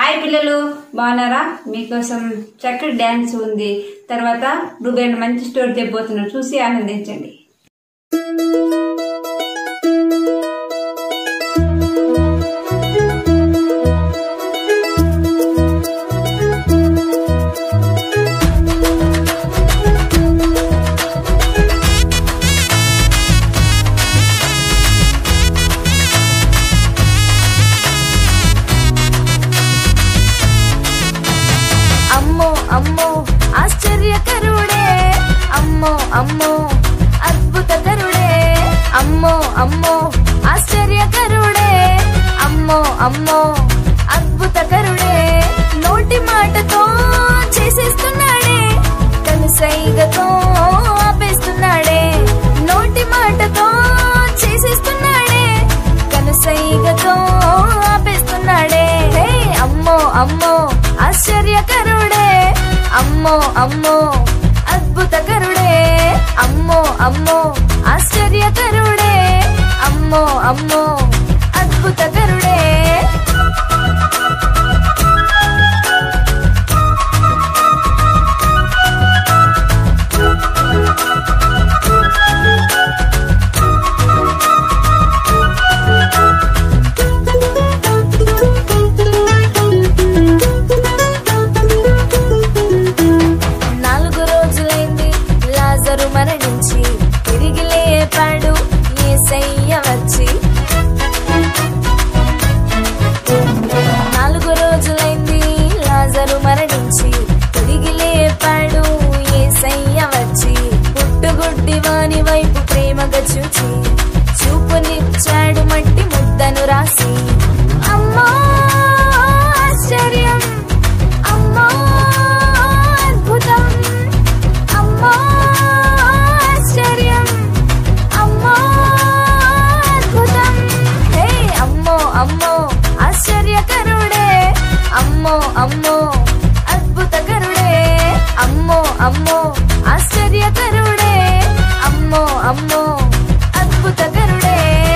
hi పిల్లలు బాగున్నారా మీకోసం చక్కటి డ్యాన్స్ ఉంది తర్వాత రూబేన్ మంచి స్టోరీ తెచ్చిపోతున్నారు చూసి ఆనందించండి అమ్మో అమ్మో ఆశ్చర్యకరుడే అమ్మో అమ్మో అద్భుతకరుడే అమ్మో అమ్మో ఆశ్చర్యకరుడే అమ్మో అమ్మో అద్భుతకరుడే నోటి మాటతో చేసేస్తున్నాడే కనుసైగతో ఆపేస్తున్నాడే నోటి మాటతో చేసేస్తున్నాడే కనుసైగతో ఆపేస్తున్నాడే హే అమ్మో అమ్మో ఆశ్చర్యకరుడే అమ్మో అమ్మో అద్భుతకరుడే అమ్మో అమ్మో ఆశ్చర్యకరుడే అమ్మో అమ్మో అద్భుతకరుడే నాలుగు రోజులైంది లాజరు మరణించి తిరిగి లేపాడు ఏసయ్య వచ్చి నాలుగు రోజులైంది లాజరు మరణించి తిరిగి లేపాడు ఏసయ్య వచ్చి పుట్టుగుడ్డి వాని వైపు ప్రేమగా చూచి చూపునిచ్చాడు మట్టి ముద్దను రాసి అమ్మా ఆశ్చర్యం అమ్మా అద్భుతం అమ్మా ఆశ్చర్యం అమ్మా అద్భుతం హే అమ్మో అమ్మో ఆశ్చర్యకరుడే అమ్మో అమ్మో అద్భుతకరుడే అమ్మో అమ్మో ఆశ్చర్యకరుడే అమ్మో అమ్మో అద్భుతకరుడే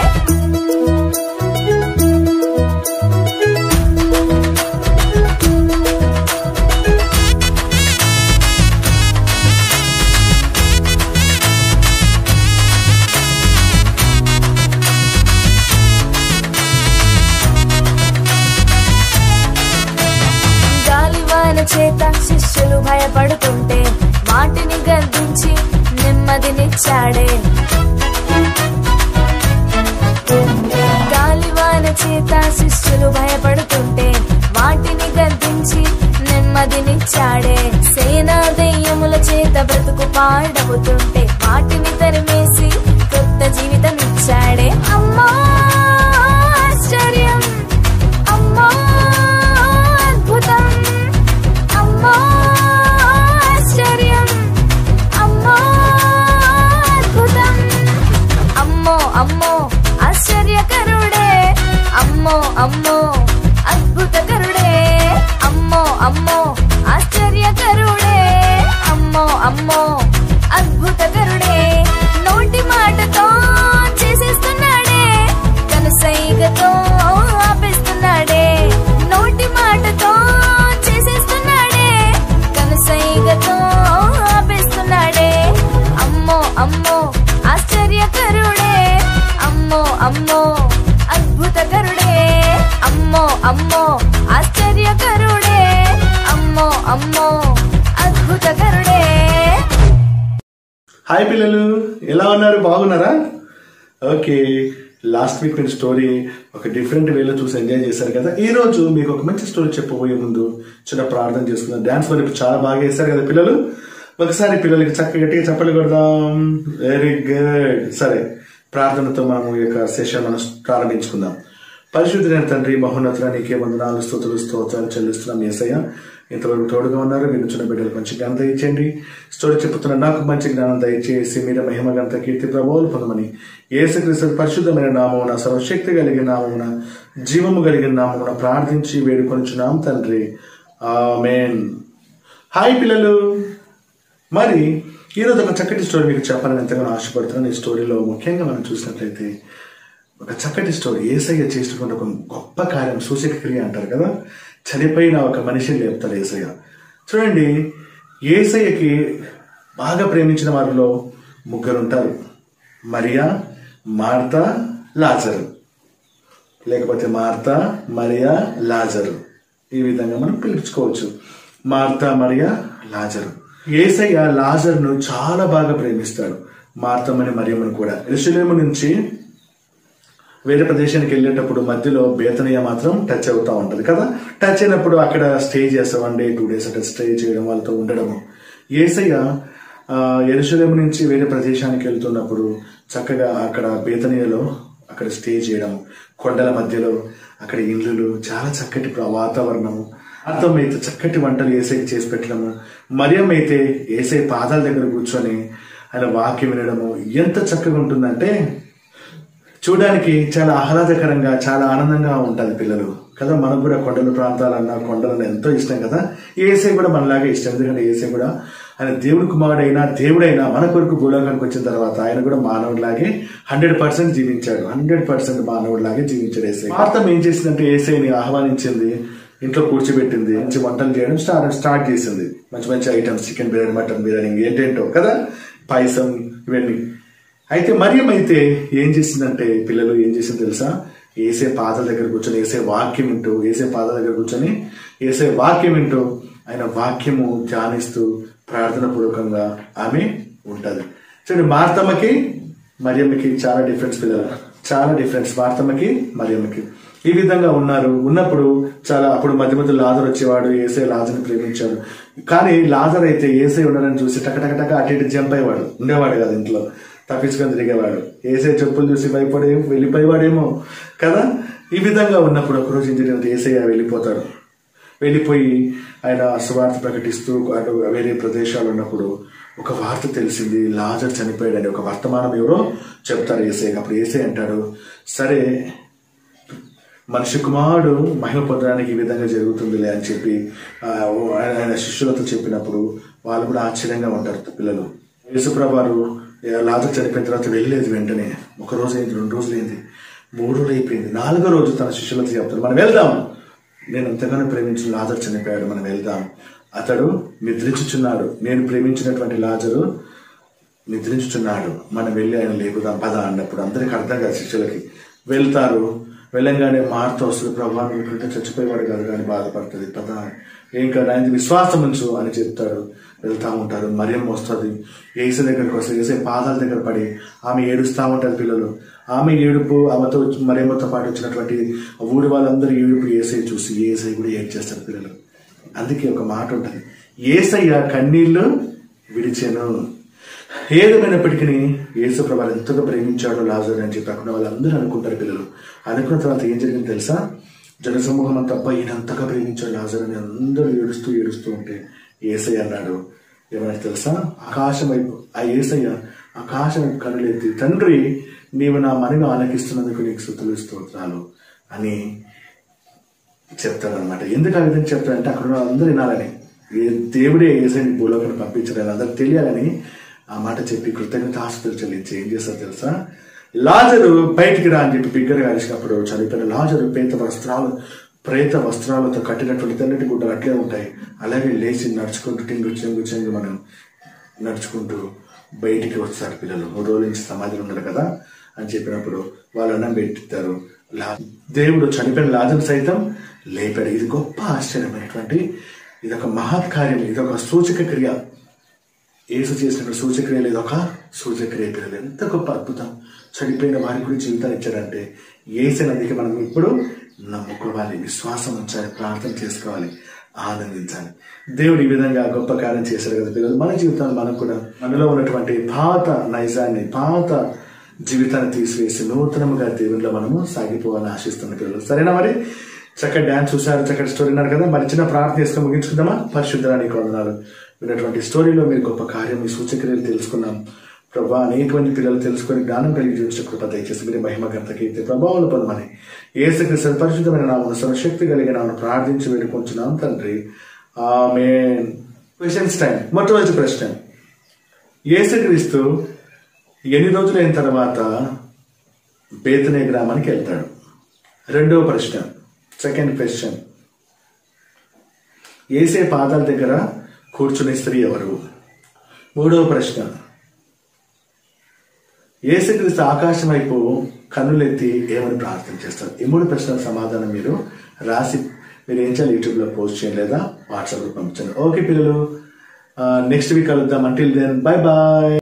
గాలివాన చేత శిష్యులు భయపడుతుంటే వాటిని గద్దించి నెమ్మదినిచ్చాడే గాలివాన చేత శిష్యులు భయపడుతుంటే వాటిని గద్దించి నెమ్మదినిచ్చాడే సేనా దెయ్యముల చేత బ్రతుకు పాడవుతుంటే వాటిని తరిమేసి కొత్త జీవితం ఇచ్చాడే అమ్మా ఆశ్చర్యం అమ్మా అద్భుతం అమ్మా ఆశ్చర్యం అమ్మా అద్భుతం అమ్మో అమ్మో ఆశ్చర్యకరుడే అమ్మో అమ్మో అద్భుతకరుడే అమ్మో అమ్మో ఆశ్చర్యకరుడే అమ్మో అమ్మో అద్భుతకరుడే నోటి మాటతో చేసేస్తున్నాడే కనుసైగతో ఆపేస్తున్నాడే నోటి మాటతో చేసేస్తున్నాడే కనుసైగతో ఆపేస్తున్నాడే అమ్మో అమ్మో ఆశ్చర్యకరుడే అమ్మో అమ్మో అద్భుతకరుడే అమ్మో అమ్మో ఆశ్చర్యకరుడే అమ్మో అమ్మో అద్భుతకరుడే హాయ్ పిల్లలు ఎలా ఉన్నారు బాగున్నారా ఓకే లాస్ట్ వీక్ మీరు స్టోరీ ఒక డిఫరెంట్ వేలో చూసి ఎంజాయ్ చేశారు కదా ఈ రోజు మీకు ఒక మంచి స్టోరీ చెప్పబోయే ముందు చిన్న ప్రార్థన చేసుకుందాం డాన్స్ మరి ఇప్పుడు చాలా బాగా వేశారు కదా పిల్లలు ఒకసారి పిల్లలకి చక్కగా గట్టిగా చెప్పలు కొడదాం వెరీ గుడ్ సరే ప్రార్థనతో మనము ఈ యొక్క సెషన్ మనం ప్రారంభించుకుందాం పరిశుద్ధమైన తండ్రి మహోన్నతుల నీకే వందనాలు స్తోతులు స్తోత్రాలు చెల్లిస్తున్నాం ఏసయ్య ఇంతవరకు తోడుగా ఉన్నారు వినుచున్న బిడ్డలకు మంచి జ్ఞానం దయచేయండి స్టోరీ చెప్పుతున్న నాకు మంచి జ్ఞానం దయచేసి మీరు మహిమ గంత కీర్తి ప్రభావాలు పొందమని ఏసుక్రీస్తు పరిశుద్ధమైన నామమున సర్వశక్తి కలిగిన నామమున జీవము కలిగిన నామమున ప్రార్థించి వేడుకొనిచున్నాం తండ్రి ఆమేన్ హాయ్ పిల్లలు మరి ఈరోజు ఒక చక్కటి స్టోరీ మీకు చెప్పాలని ఎంతగానో ఆశపడుతున్నాను ఈ స్టోరీలో ముఖ్యంగా మనం చూసినట్లయితే ఒక చక్కటి స్టోరీ ఏసయ్య చేసినటువంటి ఒక గొప్ప కార్యం సూచక క్రియ అంటారు కదా చనిపోయిన ఒక మనిషిని లేపుతాడు ఏసయ్య చూడండి ఏసయ్యకి బాగా ప్రేమించిన వారిలో ముగ్గురు ఉంటారు మరియా మార్తా లాజరు లేకపోతే మార్తా మరియా లాజరు ఈ విధంగా మనం పిలుచుకోవచ్చు మార్తా మరియా లాజరు ఏసయ్య లాజర్ను చాలా బాగా ప్రేమిస్తాడు మార్తమ్మని మరియమ్మను కూడా ఎరుసలేము నుంచి వేరే ప్రదేశానికి వెళ్ళేటప్పుడు మధ్యలో బేతనీయ మాత్రం టచ్ అవుతా ఉంటది కదా టచ్ అయినప్పుడు అక్కడ స్టే చేస్తాం వన్ డే టూ డేస్ అక్కడ స్టే చేయడం వాళ్ళతో ఉండడము ఏసయ్య ఎరుసలేము నుంచి వేరే ప్రదేశానికి వెళ్తున్నప్పుడు చక్కగా అక్కడ బేతనీయలో అక్కడ స్టే చేయడం కొండల మధ్యలో అక్కడ ఇల్లులు చాలా చక్కటి ప్ర- వాతావరణము అర్థం అయితే చక్కటి వంటలు ఏసైకి చేసి పెట్టడము మరియం అయితే ఏసై పాదాల దగ్గర కూర్చొని ఆయన వాక్యం వినడము ఎంత చక్కగా ఉంటుందంటే చూడడానికి చాలా ఆహ్లాదకరంగా చాలా ఆనందంగా ఉంటుంది పిల్లలు కదా మనకు కూడా కొండల ప్రాంతాలన్నా కొండలన్నా ఎంతో ఇష్టం కదా ఏసై కూడా మనలాగే ఇష్టం ఎందుకంటే ఏసై కూడా ఆయన దేవుడి కుమారుడైనా దేవుడైనా మన కొరకు భూలోకానికి వచ్చిన తర్వాత ఆయన కూడా మానవుడిలాగే హండ్రెడ్ పర్సెంట్ జీవించాడు హండ్రెడ్ పర్సెంట్ మానవుడిలాగే జీవించాడు ఏసై వార్తం ఏం చేసిందంటే ఏసైని ఆహ్వానించింది ఇంట్లో కూర్చోబెట్టింది మంచి వంటలు చేయడం స్టార్ట్ స్టార్ట్ చేసింది మంచి మంచి items chicken biryani mutton biryani ఏంటేంటో కదా పాయసం ఇవన్నీ అయితే మరియం అయితే ఏం చేసిందంటే పిల్లలు ఏం చేసింది తెలుసా ఏసే పాదాల దగ్గర కూర్చొని ఏసే వాక్యం వింటూ ఏసే పాదాల దగ్గర కూర్చొని ఏసే వాక్యం వింటూ ఆయన వాక్యము ధ్యానిస్తూ ప్రార్థన పూర్వకంగా ఆమె ఉంటది చూడండి మార్తమ్మకి మరియమ్మకి చాలా డిఫరెన్స్ పిల్లలు చాలా డిఫరెన్స్ మార్తమ్మకి మరియమ్మకి ఈ విధంగా ఉన్నారు ఉన్నప్పుడు చాలా అప్పుడు మధ్య మధ్య లాజర్ వచ్చేవాడు ఏసే లాజర్ని ప్రేమించాడు కానీ లాజర్ అయితే ఏసే ఉన్నాడని చూసి టక టక టక అటు ఇటు జంప్ అయ్యేవాడు ఉండేవాడు కదా ఇంట్లో తప్పించుకొని తిరిగేవాడు ఏసే చెప్పులు చూసి భయపడే వెళ్ళిపోయేవాడేమో కదా ఈ విధంగా ఉన్నప్పుడు ఒకరోజు ఏం జరిగిందంటే ఏసయ్య వెళ్ళిపోతాడు వెళ్ళిపోయి ఆయన సువార్త ప్రకటిస్తూ అటు వేరే ప్రదేశాలు ఉన్నప్పుడు ఒక వార్త తెలిసింది లాజర్ చనిపోయాడని ఒక వర్తమానం ఎవరో చెప్తారు ఏసే అప్పుడు ఏసే అంటాడు సరే మనిషి కుమారుడు మహిమ పొందడానికి ఈ విధంగా జరుగుతుందిలే అని చెప్పి ఆ, ఆయన ఆయన శిష్యులతో చెప్పినప్పుడు వాళ్ళు కూడా ఆశ్చర్యంగా ఉంటారు పిల్లలు యేసుప్రభారు లాజర్ చనిపోయిన తర్వాత వెళ్ళలేదు వెంటనే ఒక రోజు అయింది రెండు రోజులు అయింది మూడు రోజులు అయిపోయింది నాలుగో రోజు తన శిష్యులతో చెప్తారు మనం వెళ్దాం నేను ఎంతగానో ప్రేమించిన లాజర్ చనిపోయాడు మనం వెళ్దాం అతడు నిద్రించుచున్నాడు నేను ప్రేమించినటువంటి లాజరు నిద్రించుచున్నాడు మనం వెళ్ళి ఆయన లేపుదాం పద అన్నప్పుడు అందరికి అర్థం కాదు శిష్యులకి వెళ్తారు వెళ్ళంగానే మార్త వస్తుంది ప్రభా నువ్వు ఇప్పుడంటే చచ్చిపోయేవాడు కాదు కానీ బాధపడుతుంది పద ఏం కాదు ఆయన విశ్వాసం ఉంచు అని చెప్తారు వెళ్తా ఉంటారు మరియం వస్తుంది ఏసే దగ్గరకు వస్తుంది ఏసే పాదాల దగ్గర పడి ఆమె ఏడుస్తూ ఉంటుంది పిల్లలు ఆమె ఏడుపు ఆమెతో మరియమ్మతో పాటు వచ్చినటువంటి ఊరి వాళ్ళందరూ ఏడుపు ఏసై చూసి ఏసై కూడా ఏడ్ చేస్తారు పిల్లలు అందుకే ఒక మాట ఉంటుంది ఏసయ్య కన్నీళ్లు విడిచెను ఏదేమైనప్పటికీ యేసు ప్రభావం ఎంతగా ప్రేమించాడో లాజర్ అని చెప్పి అక్కడ వాళ్ళందరూ అనుకుంటారు పిల్లలు అనుకున్న తర్వాత ఏం జరిగింది తెలుసా జనసమూహం అంతా అబ్బా ఈయన అంతగా ప్రేమించాడు లాజర్ అని అందరూ ఏడుస్తూ ఏడుస్తూ ఉంటే ఏసయ్య అన్నాడు ఏమైనా తెలుసా ఆకాశం వైపు ఆ ఏసయ్య ఆకాశం వైపు కనులెత్తి తండ్రి నీవు నా మనవి ఆలకిస్తున్నందుకు నీకు స్థుతులు స్తోత్రాలు అని చెప్తాడనమాట ఎందుకు ఆ విధంగా చెప్తాడంటే అక్కడ ఉన్న అందరూ వినాలని ఏ దేవుడే ఏసైని భూలోకం పంపించడానికి అందరికి తెలియాలని ఆ మాట చెప్పి కృతజ్ఞత ఆస్తులు చెల్లించి ఏం చేస్తారు తెలుసా లాజరు బయటికి రా అని చెప్పి బిగ్గరగా అరిచినప్పుడు చనిపోయిన లాజరు పేత వస్త్రాలు ప్రేత వస్త్రాలతో కట్టినటువంటి తెల్లటి గుడ్డలు అట్లే ఉంటాయి అలాగే లేచి నడుచుకుంటూ టింగు చెంగు చెంగు మనం నడుచుకుంటూ బయటికి వస్తారు పిల్లలు మూడు రోజుల నుంచి సమాధిలో ఉన్నారు కదా అని చెప్పినప్పుడు వాళ్ళు అన్నం పెట్టిస్తారు లా దేవుడు చనిపోయిన లాజం సైతం లేపాడు ఇది గొప్ప ఆశ్చర్యమైనటువంటి ఇది ఒక మహత్కార్యం ఇది ఒక సూచక క్రియ ఏసు చేసినటువంటి సూచక్రియలు ఇది ఒక సూచక్రియ పిల్లలు ఎంత గొప్ప అద్భుతం చనిపోయిన వారి గురించి జీవితాన్ని ఇచ్చాడంటే ఏసినందుకే మనం ఇప్పుడు నమ్ముకోవాలి విశ్వాసం ఉంచాలి ప్రార్థన చేసుకోవాలి ఆనందించాలి దేవుడు ఈ విధంగా గొప్ప కార్యం చేశారు కదా పిల్లలు మన జీవితాన్ని మనం కూడా మనలో ఉన్నటువంటి పాత నైజాన్ని పాత జీవితాన్ని తీసివేసి నూతనముగా దేవునిలో మనము సాగిపోవాలని ఆశిస్తున్న పిల్లలు సరేనా మరి చక్కటి డ్యాన్స్ చూసారు చక్కటి స్టోరీ ఉన్నారు కదా మరి చిన్న ప్రార్థన చేసుకుని ముగించుకుందామా పరిశుద్ధరానికి వందనాలు విన్నటువంటి స్టోరీలో మీరు గొప్ప కార్యం మీ సూచక్రియలు తెలుసుకున్నాం ప్రభా అనేక మంది పిల్లలు తెలుసుకొని జ్ఞానం కలిగి జీవించిన కృప దయచేసి మీరు మహిమ గంతకి ప్రభావం పొందమని ఏసుక్రీస్తు పరిశుద్ధమైన నామను సర్వశక్తి కలిగిన నామను ప్రార్థించి వేడుకుంటున్నాం తండ్రి ఆమె క్వశ్చన్స్ టైం మొట్టమొదటి ప్రశ్న ఏసుక్రీస్తు ఎన్ని రోజులైన తర్వాత బేతనే గ్రామానికి వెళ్తాడు రెండవ ప్రశ్న సెకండ్ క్వశ్చన్ ఏసే పాదాల దగ్గర కూర్చునే స్త్రీ ఎవరు మూడవ ప్రశ్న ఏసుక్రీస్తు ఆకాశం వైపు కన్నులెత్తి ఏమని ప్రార్థన చేస్తారు ఈ మూడు ప్రశ్నల సమాధానం మీరు రాసి మీరు ఏం చేయాలి యూట్యూబ్లో పోస్ట్ చేయండి లేదా వాట్సాప్లో పంపించండి ఓకే పిల్లలు నెక్స్ట్ వీక్ కలుద్దాం అంటిల్ దెన్ బై బాయ్